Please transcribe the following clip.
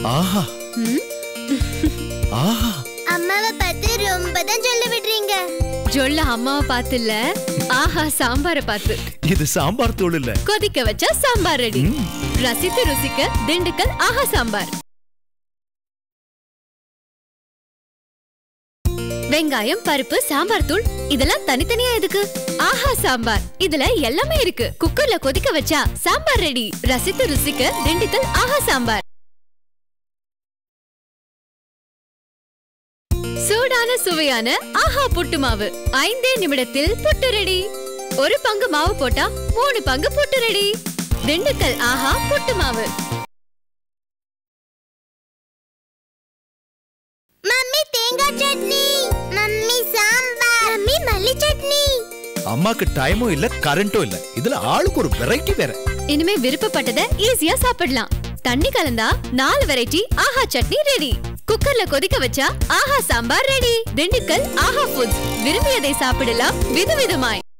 ஆஹா ம்? ஆஹா அம்மாவை பார்த்து ரொம்ப தான் சொல்ல விடுறீங்க ஜொல்ல அம்மாவை பார்த்து இல்ல ஆஹா சாம்பார பார்த்து இது சாம்பார் தூள் இல்ல கொதிக்க வச்சா சாம்பார் ரெடி ம். ரசித்து ருசிக்க திண்டுக்கல் ஆஹா சாம்பார் வெங்காயம் பருப்பு சாம்பார் தூள் இதெல்லாம் தனித்தனியா எதுக்கு ஆஹா சாம்பார் இதுல எல்லாமே இருக்கு குக்கர்ல கொதிக்க வச்சா சாம்பார் ரெடி ரசித்து ருசிக்க திண்டுக்கல் ஆஹா சாம்பார் சூடான சுவையான ஆஹா புட்டு மாவு ஐந்தே நிமிடத்தில் புட்டு ரெடி ஒரு பங்கு மாவு போட்டா மூணு பங்கு புட்டு ரெடி திண்டுக்கல் ஆஹா புட்டு மாவு மம்மி தேங்காய் சட்னி மம்மி சாம்பார் மம்மி மல்லி சட்னி அம்மாக்கு டைமும் இல்ல கரண்ட்டும் இல்ல இதுல ஆளுக்கு ஒரு வெரைட்டி வேற இனிமே விருப்பப்பட்டத ஈஸியா சாப்பிடலாம் தண்ணி கலந்தா நாலு வெரைட்டி ஆஹா சட்னி ரெடி குக்கர்ல கொதிக்க வச்சா ஆஹா சாம்பார் ரெடி திண்டுக்கல் ஆஹா ஃபுட்ஸ் விரும்பியதை சாப்பிடலாம் விதவிதமாய்